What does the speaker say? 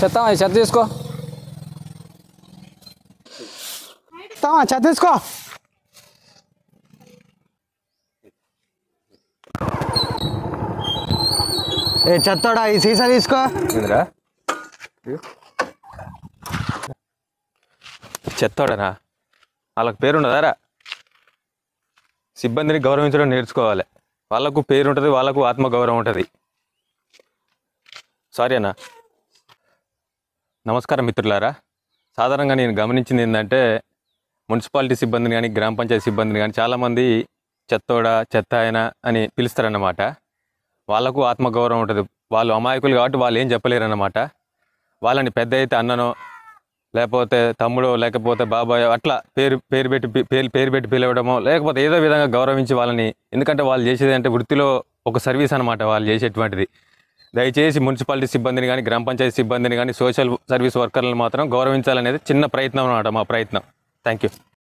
చెత్త ఈ చెత్త తీసుకో తమ్మా చెత్త తీసుకో ఏ చెత్తోడా ఈ సీసా తీసుకో ఏందిరా చెత్తోడనా వాళ్ళకి పేరు ఉన్నదారా సిబ్బందిని గౌరవించడం నేర్చుకోవాలి వాళ్ళకు పేరు ఉంటుంది వాళ్ళకు ఆత్మగౌరవం ఉంటుంది సారీ అన్న నమస్కారం మిత్రులారా సాధారణంగా నేను గమనించింది ఏంటంటే మున్సిపాలిటీ సిబ్బందిని కానీ గ్రామ పంచాయతీ సిబ్బందిని కానీ చాలామంది చెత్తోడ చెత్త ఆయన అని పిలుస్తారన్నమాట వాళ్ళకు ఆత్మగౌరవం ఉంటుంది వాళ్ళు అమాయకులు కాబట్టి వాళ్ళు ఏం చెప్పలేరు అన్నమాట వాళ్ళని పెద్ద అయితే అన్ననో లేకపోతే తమ్ముడో లేకపోతే బాబాయ్ అట్లా పేరు పేరు పెట్టి పి- పేరు పేరు పెట్టి పిలవడమో లేకపోతే ఏదో విధంగా గౌరవించి వాళ్ళని ఎందుకంటే వాళ్ళు చేసేది అంటే వృత్తిలో ఒక సర్వీస్ అనమాట వాళ్ళు చేసేటువంటిది దయచేసి మున్సిపాలిటీ సిబ్బందిని కానీ గ్రామ పంచాయతీ సిబ్బందిని కానీ సోషల్ సర్వీస్ వర్కర్లను మాత్రం గౌరవించాలనేది చిన్న ప్రయత్నం అనమాట మా ప్రయత్నం థ్యాంక్ యూ